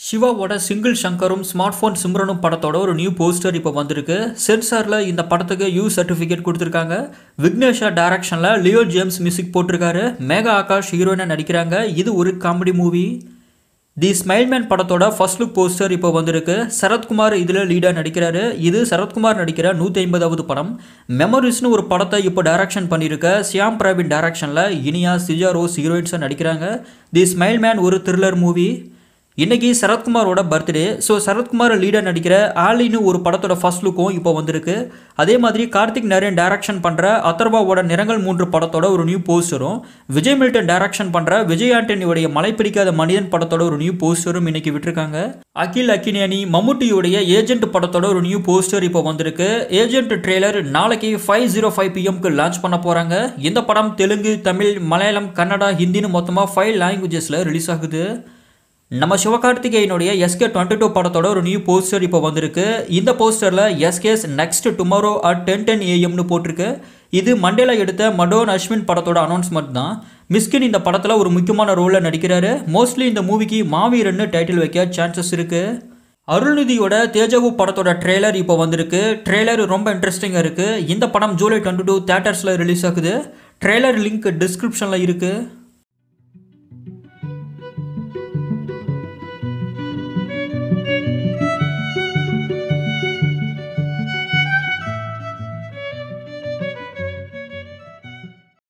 சிவாவோட single சங்கரும் smart phone சிம்ரனும் படத்தோட ஒரு நியூ போஸ்டர் இப்போ வந்திருக்கு சென்சாரில் இந்த படத்துக்கு யூ சர்டிஃபிகேட் கொடுத்துருக்காங்க விக்னேஷா டைரக்ஷனில் லியோ ஜேம்ஸ் மியூசிக் போட்டிருக்காரு மேகா ஆகாஷ் ஹீரோயினாக நடிக்கிறாங்க இது ஒரு காமெடி மூவி தி ஸ்மைல்மேன் படத்தோட ஃபர்ஸ்ட் லுக் போஸ்டர் இப்போ வந்திருக்கு சரத்குமார் இதில் லீடாக நடிக்கிறாரு இது சரத்குமார் நடிக்கிற நூற்றி ஐம்பதாவது படம் மெமரிஸ்னு ஒரு படத்தை இப்போ டைரக்ஷன் பண்ணியிருக்க சியாம் பிரவீன் டைரக்ஷனில் இனியா சிஜா ரோஸ் ஹீரோயின்ஸாக நடிக்கிறாங்க தி ஸ்மைல்மேன் ஒரு த்ரில்லர் மூவி இன்னைக்கு சரத்குமாரோட பர்த்டே ஸோ சரத்குமார் லீடர் நடிக்கிற ஆலின்னு ஒரு படத்தோட ஃபர்ஸ்ட் லுக்கும் இப்போ வந்திருக்கு அதே மாதிரி கார்த்திக் நரேன் டைரக்ஷன் பண்ணுற அதர்வாவோட நிறங்கள் மூன்று படத்தோட ஒரு நியூ போஸ்டரும் விஜய் மில்டன் டைரக்ஷன் பண்ணுற விஜய் ஆண்டனியோடைய மலை பிடிக்காத மனிதன் படத்தோட ஒரு நியூ போஸ்டரும் இன்னைக்கு விட்டுருக்காங்க அகில் அக்கினியானி மம்முட்டியோடைய ஏஜென்ட் படத்தோட ஒரு நியூ போஸ்டர் இப்போ வந்திருக்கு ஏஜென்ட் ட்ரெய்லர் நாளைக்கு ஃபைவ் ஜீரோ ஃபைவ் பிஎம்க்கு லான்ச் பண்ண போகிறாங்க இந்த படம் தெலுங்கு தமிழ் மலையாளம் கன்னடா ஹிந்தின்னு மொத்தமாக ஃபைவ் லாங்குவேஜஸில் ரிலீஸ் ஆகுது நம்ம சிவகார்த்திகேயனுடைய எஸ்கே டுவெண்ட்டி டூ படத்தோட ஒரு நியூ போஸ்டர் இப்போ வந்திருக்கு இந்த போஸ்டரில் SK's next tomorrow at ten ten ஏஎம்னு போட்டிருக்கு இது மண்டேல எடுத்த மடோன் அஸ்வின் படத்தோட அனௌன்ஸ்மெண்ட் தான் மிஸ்கின் இந்த படத்தில் ஒரு முக்கியமான ரோலில் நடிக்கிறாரு மோஸ்ட்லி இந்த மூவிக்கு மாவீரன்னு டைட்டில் வைக்க சான்சஸ் இருக்குது அருள்நிதியோட தேஜகு படத்தோட ட்ரெய்லர் இப்போ வந்திருக்கு ட்ரெய்லர் ரொம்ப இன்ட்ரெஸ்டிங்காக இருக்குது இந்த படம் ஜூலை டுவெண்ட்டி டூ தேட்டர்ஸில் ரிலீஸ் ஆகுது ட்ரெய்லர் லிங்க் டிஸ்கிரிப்ஷனில் இருக்குது